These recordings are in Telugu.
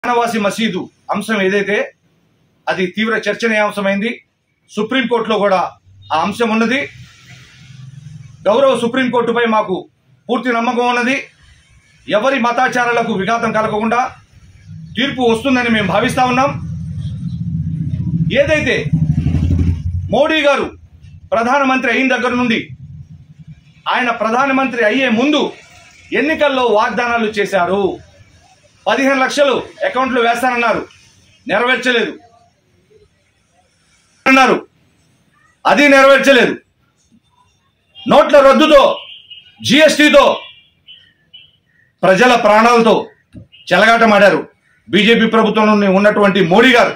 వారణాసి మసీదు అంశం ఏదైతే అది తీవ్ర చర్చనీయాంశమైంది సుప్రీంకోర్టులో కూడా ఆ అంశం ఉన్నది గౌరవ సుప్రీంకోర్టుపై మాకు పూర్తి నమ్మకం ఉన్నది ఎవరి మతాచారాలకు విఘాతం కలగకుండా తీర్పు వస్తుందని మేము భావిస్తా ఉన్నాం ఏదైతే మోడీ గారు ప్రధానమంత్రి అయిన దగ్గర నుండి ఆయన ప్రధానమంత్రి అయ్యే ముందు ఎన్నికల్లో వాగ్దానాలు చేశారు పదిహేను లక్షలు అకౌంట్లో వేస్తానన్నారు నెరవేర్చలేదు అన్నారు అది నెరవేర్చలేదు నోట్ల రద్దుతో జిఎస్టితో ప్రజల ప్రాణాలతో చెలగాటమాడారు బీజేపీ ప్రభుత్వంలో ఉన్నటువంటి మోడీ గారు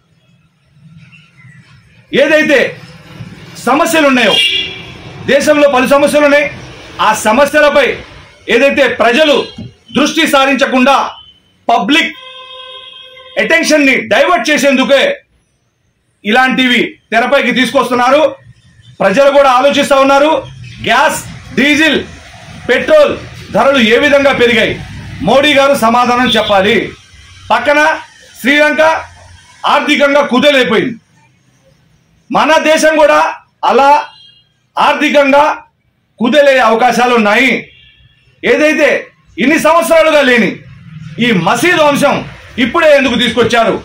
ఏదైతే సమస్యలు ఉన్నాయో దేశంలో పలు సమస్యలు ఉన్నాయి ఆ సమస్యలపై ఏదైతే ప్రజలు దృష్టి సారించకుండా పబ్లిక్ అటెన్షన్ ని డైవర్ట్ చేసేందుకే ఇలాంటివి తెరపైకి తీసుకొస్తున్నారు ప్రజలు కూడా ఆలోచిస్తా ఉన్నారు గ్యాస్ డీజిల్ పెట్రోల్ ధరలు ఏ విధంగా పెరిగాయి మోడీ గారు సమాధానం చెప్పాలి పక్కన శ్రీలంక ఆర్థికంగా కుదేలైపోయింది మన దేశం కూడా అలా ఆర్థికంగా కుదేలే అవకాశాలు ఉన్నాయి ఏదైతే ఇన్ని సంవత్సరాలుగా లేని ఈ మసీదు అంశం ఇప్పుడే ఎందుకు తీసుకొచ్చారు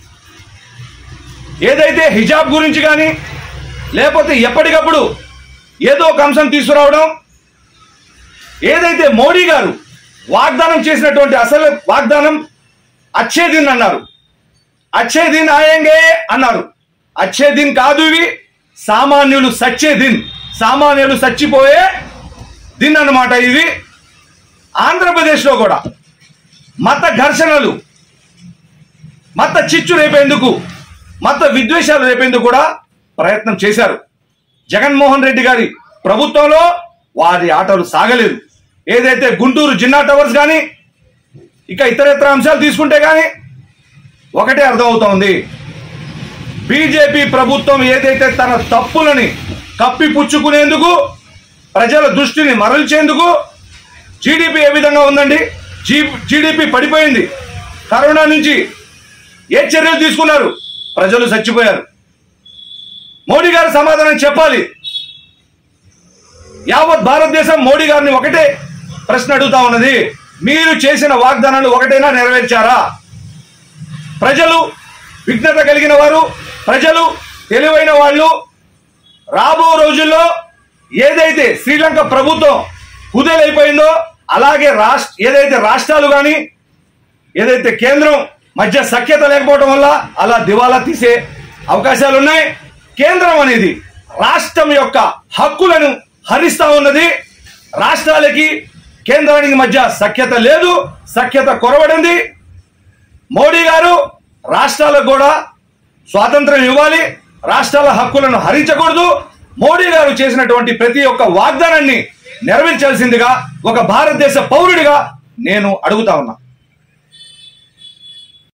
ఏదైతే హిజాబ్ గురించి కానీ లేకపోతే ఎప్పటికప్పుడు ఏదో ఒక అంశం తీసుకురావడం ఏదైతే మోడీ గారు వాగ్దానం చేసినటువంటి అసలు వాగ్దానం అచ్చే దిన్ అన్నారు అచ్చే దిన్ ఆయంగే అన్నారు అచ్చే దిన్ కాదు ఇవి సామాన్యులు సచ్చే దిన్ సామాన్యులు చచ్చిపోయే దిన్ అన్నమాట ఇది ఆంధ్రప్రదేశ్లో కూడా మత ఘర్షణలు మత చిచ్చు రేపేందుకు మత విద్వేషాలు రేపేందుకు కూడా ప్రయత్నం చేశారు జగన్మోహన్ రెడ్డి గారి ప్రభుత్వంలో వారి ఆటలు సాగలేదు ఏదైతే గుంటూరు జిన్నా టవర్స్ కానీ ఇక ఇతరేతర అంశాలు తీసుకుంటే కానీ ఒకటే అర్థమవుతోంది బీజేపీ ప్రభుత్వం ఏదైతే తన తప్పులని కప్పిపుచ్చుకునేందుకు ప్రజల దృష్టిని మరల్చేందుకు జీడిపి ఏ విధంగా ఉందండి జీ జీడిపి పడిపోయింది కరోనా నుంచి ఏ చర్యలు తీసుకున్నారు ప్రజలు చచ్చిపోయారు మోడీ గారు సమాధానం చెప్పాలి యావత్ భారతదేశం మోడీ గారిని ఒకటే ప్రశ్న అడుగుతా ఉన్నది మీరు చేసిన వాగ్దానాలు ఒకటైనా నెరవేర్చారా ప్రజలు విఘ్నత కలిగిన వారు ప్రజలు తెలివైన వాళ్ళు రాబో రోజుల్లో ఏదైతే శ్రీలంక ప్రభుత్వం కుదేలైపోయిందో అలాగే రాష్ట్ర ఏదైతే రాష్ట్రాలు కానీ ఏదైతే కేంద్రం మధ్య సఖ్యత లేకపోవడం వల్ల అలా దివాలా తీసే అవకాశాలు ఉన్నాయి కేంద్రం అనేది రాష్ట్రం యొక్క హక్కులను హరిస్తా ఉన్నది రాష్ట్రాలకి కేంద్రానికి మధ్య సఖ్యత లేదు సఖ్యత కొరవడింది మోడీ గారు రాష్ట్రాలకు కూడా స్వాతంత్రం ఇవ్వాలి రాష్ట్రాల హక్కులను హరించకూడదు మోడీ గారు చేసినటువంటి ప్రతి ఒక్క వాగ్దానాన్ని నెరవేర్చాల్సిందిగా ఒక భారతదేశ పౌరుడిగా నేను అడుగుతా ఉన్నా